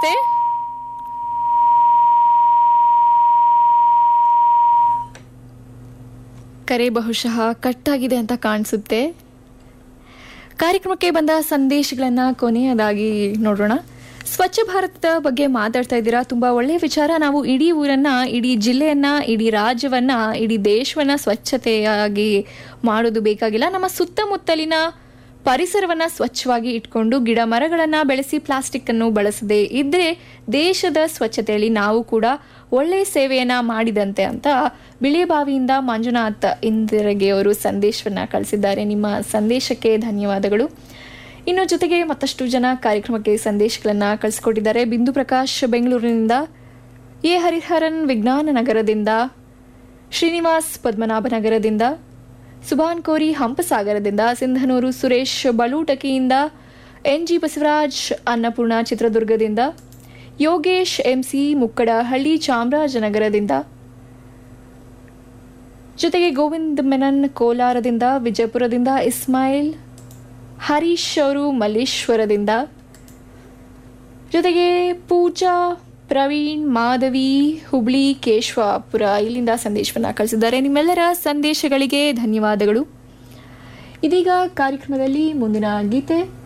ನಮಸ್ತೆ ಕರೆ ಬಹುಶಃ ಕಟ್ಟಾಗಿದೆ ಅಂತ ಕಾಣಿಸುತ್ತೆ ಕಾರ್ಯಕ್ರಮಕ್ಕೆ ಬಂದ ಸಂದೇಶಗಳನ್ನ ಕೊನೆಯದಾಗಿ ನೋಡೋಣ ಸ್ವಚ್ಛ ಭಾರತದ ಬಗ್ಗೆ ಮಾತಾಡ್ತಾ ಇದ್ದೀರಾ ತುಂಬಾ ಒಳ್ಳೆಯ ವಿಚಾರ ನಾವು ಇಡೀ ಊರನ್ನ ಇಡೀ ಜಿಲ್ಲೆಯನ್ನ ಇಡೀ ರಾಜ್ಯವನ್ನ ಇಡೀ ದೇಶವನ್ನ ಸ್ವಚ್ಛತೆಯಾಗಿ ಮಾಡೋದು ಬೇಕಾಗಿಲ್ಲ ನಮ್ಮ ಸುತ್ತಮುತ್ತಲಿನ ಪರಿಸರವನ್ನ ಸ್ವಚ್ಛವಾಗಿ ಇಟ್ಕೊಂಡು ಗಿಡ ಮರಗಳನ್ನ ಬೆಳೆಸಿ ಪ್ಲಾಸ್ಟಿಕ್ ಅನ್ನು ಬಳಸದೆ ಇದ್ರೆ ದೇಶದ ಸ್ವಚ್ಛತೆಯಲ್ಲಿ ನಾವು ಕೂಡ ಒಳ್ಳೆಯ ಸೇವೆಯನ್ನ ಮಾಡಿದಂತೆ ಅಂತ ಬಿಳಿಯಬಾವಿಯಿಂದ ಮಂಜುನಾಥ್ ಇಂದಿರಗೆ ಅವರು ಸಂದೇಶವನ್ನ ಕಳಿಸಿದ್ದಾರೆ ನಿಮ್ಮ ಸಂದೇಶಕ್ಕೆ ಧನ್ಯವಾದಗಳು ಇನ್ನು ಜೊತೆಗೆ ಮತ್ತಷ್ಟು ಜನ ಕಾರ್ಯಕ್ರಮಕ್ಕೆ ಸಂದೇಶಗಳನ್ನ ಕಳಿಸ್ಕೊಟ್ಟಿದ್ದಾರೆ ಬಿಂದು ಪ್ರಕಾಶ್ ಬೆಂಗಳೂರಿನಿಂದ ಎ ಹರಿಹರನ್ ವಿಜ್ಞಾನ ನಗರದಿಂದ ಶ್ರೀನಿವಾಸ್ ಪದ್ಮನಾಭನಗರದಿಂದ ಸುಭಾನ್ ಕೋರಿ ಹಂಪಸಾಗರದಿಂದ ಸಿಂಧನೂರು ಸುರೇಶ್ ಬಲೂಟಕಿಯಿಂದ ಎನ್ ಜಿ ಬಸವರಾಜ್ ಅನ್ನಪೂರ್ಣ ಚಿತ್ರದುರ್ಗದಿಂದ ಯೋಗೇಶ್ ಎಂಸಿ ಮುಕ್ಕಡಹಳ್ಳಿ ಚಾಮರಾಜನಗರದಿಂದ ಜೊತೆಗೆ ಗೋವಿಂದ್ ಮೆನನ್ ಕೋಲಾರದಿಂದ ವಿಜಯಪುರದಿಂದ ಇಸ್ಮಾಯಿಲ್ ಹರೀಶ್ ಅವರು ಮಲ್ಲೇಶ್ವರದಿಂದ ಜೊತೆಗೆ ಪೂಜಾ ಪ್ರವೀಣ್ ಮಾಧವಿ ಹುಬ್ಳಿ ಕೇಶವಾಪುರ ಇಲ್ಲಿಂದ ಸಂದೇಶವನ್ನು ಕಳಿಸಿದ್ದಾರೆ ನಿಮ್ಮೆಲ್ಲರ ಸಂದೇಶಗಳಿಗೆ ಧನ್ಯವಾದಗಳು ಇದೀಗ ಕಾರ್ಯಕ್ರಮದಲ್ಲಿ ಮುಂದಿನ ಗೀತೆ